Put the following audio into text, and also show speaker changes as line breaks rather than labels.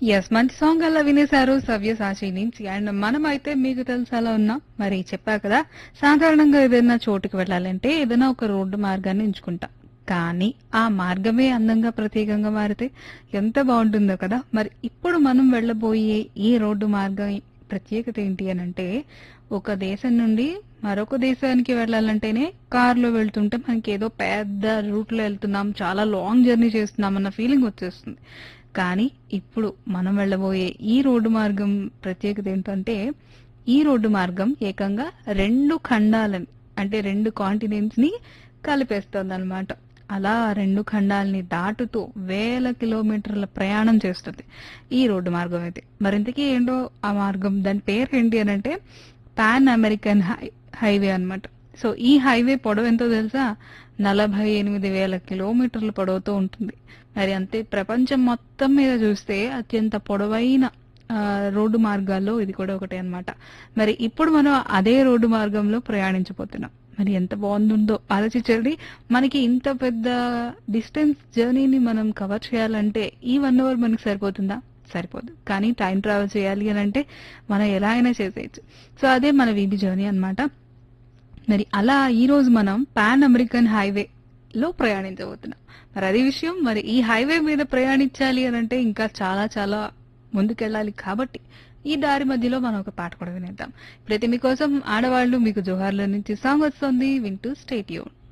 yes మంచి song అలా వినేశారు సవ్యసాచి నుంచి అండ్ మనమైతే మీకు తెలుసు అలా ఉన్నాం మరి చెప్పా కదా సాధారణంగా ఏదైనా చోటుకి వెళ్ళాలంటే ఏదైనా ఒక రోడ్డు మార్గాన్ని ఎంచుకుంటాం కానీ ఆ మార్గమే అందంగా ప్రత్యేకంగా మారితే ఎంత బాగుంటుందో కదా మరి ఇప్పుడు మనం వెళ్ళబోయే ఈ రోడ్డు మార్గం ప్రత్యేకత ఏంటి అని అంటే ఒక దేశం నుండి మరొక దేశానికి వెళ్ళాలంటేనే కారులో వెళ్తుంటే మనకి ఏదో పెద్ద రూట్ లో వెళ్తున్నాం చాలా లాంగ్ జర్నీ చేస్తున్నాం అన్న ఫీలింగ్ వచ్చేస్తుంది కానీ ఇప్పుడు మనం వెళ్ళబోయే ఈ రోడ్డు మార్గం ప్రత్యేకత ఏంటంటే ఈ రోడ్డు మార్గం ఏకంగా రెండు ఖండాలని అంటే రెండు కాంటినెంట్స్ ని కలిపేస్తుంది అనమాట అలా రెండు ఖండాలని దాటుతూ వేల కిలోమీటర్ల ప్రయాణం చేస్తుంది ఈ రోడ్డు మార్గం అయితే మరింతకీ ఏంటో ఆ మార్గం దాని పేరు ఏంటి అని అంటే పాన్ అమెరికన్ హై హైవే అన్నమాట సో ఈ హైవే పొడవు ఎంతో తెలుసా నలభై ఎనిమిది వేల కిలోమీటర్ల పొడవుతో ఉంటుంది మరి అంతే ప్రపంచం మొత్తం మీద చూస్తే అత్యంత పొడవైన ఆ, రోడ్డు మార్గాల్లో ఇది కూడా ఒకటే అన్నమాట మరి ఇప్పుడు మనం అదే రోడ్డు మార్గంలో ప్రయాణించబోతున్నాం మరి ఎంత బాగుందో ఆలోచించండి మనకి ఇంత పెద్ద డిస్టెన్స్ జర్నీని మనం కవర్ చేయాలంటే ఈ వన్ అవర్ మనకి సరిపోతుందా సరిపోదు కానీ టైం ట్రావెల్ చేయాలి అని అంటే మనం ఎలా అయినా చేసేయచ్చు సో అదే మన వీబీ జర్నీ అన్నమాట మరి అలా ఈ రోజు మనం పాన్ అమెరికన్ హైవే లో ప్రయాణించబోతున్నాం మరి అదే విషయం మరి ఈ హైవే మీద ప్రయాణించాలి అని అంటే ఇంకా చాలా చాలా ముందుకెళ్ళాలి కాబట్టి ఈ దారి మధ్యలో మనం ఒక పాట కూడా వినేద్దాం ఇప్పుడైతే మీకోసం ఆడవాళ్ళు మీకు జోహార్ల నుంచి సాంగ్ వస్తుంది వింటూ స్టేట్ యూన్